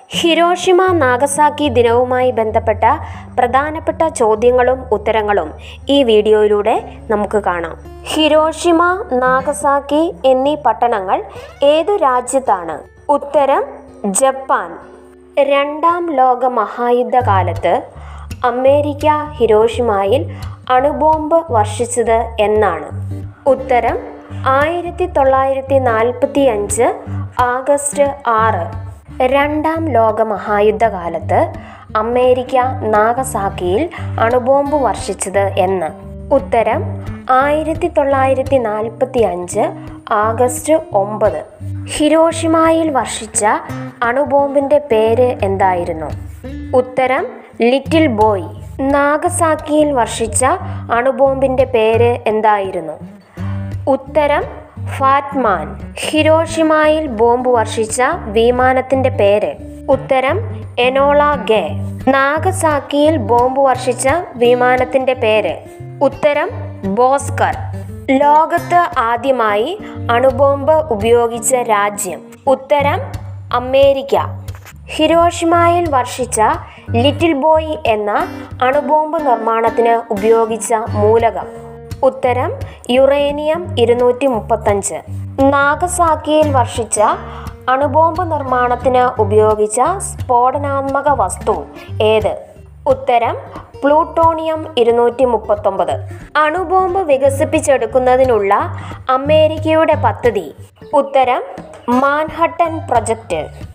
Hiroshima Nagasaki ദിനവുമായി ബന്ധപ്പെട്ട പ്രധാനപ്പെട്ട ചോദ്യങ്ങളും ഉത്തരങ്ങളും ഈ വീഡിയോയിലൂടെ നമുക്ക് കാണാം ഹിരോഷിമ നാഗസാക്കി എന്നീ പട്ടണങ്ങൾ ഏതു രാജ്യത്താണ് ഉത്തരം ജപ്പാൻ രണ്ടാം ലോക മഹായുദ്ധകാലത്ത് അമേരിക്ക ഹിരോഷിമയിൽ അണുബോംബ് വർഷിച്ചത് എന്നാണ് ഉത്തരം ആയിരത്തി തൊള്ളായിരത്തി നാൽപ്പത്തി അഞ്ച് ആഗസ്റ്റ് ആറ് രണ്ടാം ലോക മഹായുദ്ധകാലത്ത് അമേരിക്ക നാഗസാക്കിയിൽ അണുബോംബ് വർഷിച്ചത് എന്ന് ഉത്തരം ആയിരത്തി തൊള്ളായിരത്തി നാൽപ്പത്തി അഞ്ച് ആഗസ്റ്റ് ഒമ്പത് ഹിരോഷിമയിൽ വർഷിച്ച അണുബോംബിന്റെ പേര് എന്തായിരുന്നു ഉത്തരം ലിറ്റിൽ ബോയ് നാഗസാക്കിയിൽ വർഷിച്ച അണുബോംബിന്റെ പേര് എന്തായിരുന്നു ഉത്തരം ഫാറ്റ്മാൻ ഹിരോഷിമയിൽ ബോംബ് വർഷിച്ച വിമാനത്തിന്റെ പേര് ഉത്തരം എനോള ഗെ നാഗസാക്കിയിൽ ബോംബ് വർഷിച്ച വിമാനത്തിന്റെ പേര് ഉത്തരം ബോസ്കർ ലോകത്ത് ആദ്യമായി അണുബോംബ് ഉപയോഗിച്ച രാജ്യം ഉത്തരം അമേരിക്ക ഹിരോഷിമയിൽ വർഷിച്ച ലിറ്റിൽ ബോയ് എന്ന അണുബോംബ് നിർമ്മാണത്തിന് ഉപയോഗിച്ച മൂലകം ഉത്തരം യുറേനിയം ഇരുന്നൂറ്റി മുപ്പത്തഞ്ച് നാഗസാക്കിയിൽ വർഷിച്ച അണുബോംബ് നിർമ്മാണത്തിന് ഉപയോഗിച്ച സ്ഫോടനാത്മക വസ്തു ഏത് ഉത്തരം പ്ലൂട്ടോണിയം ഇരുന്നൂറ്റി മുപ്പത്തൊമ്പത് അണുബോംബ് വികസിപ്പിച്ചെടുക്കുന്നതിനുള്ള അമേരിക്കയുടെ പദ്ധതി ഉത്തരം മാൻഹട്ടൻ പ്രൊജക്റ്റ്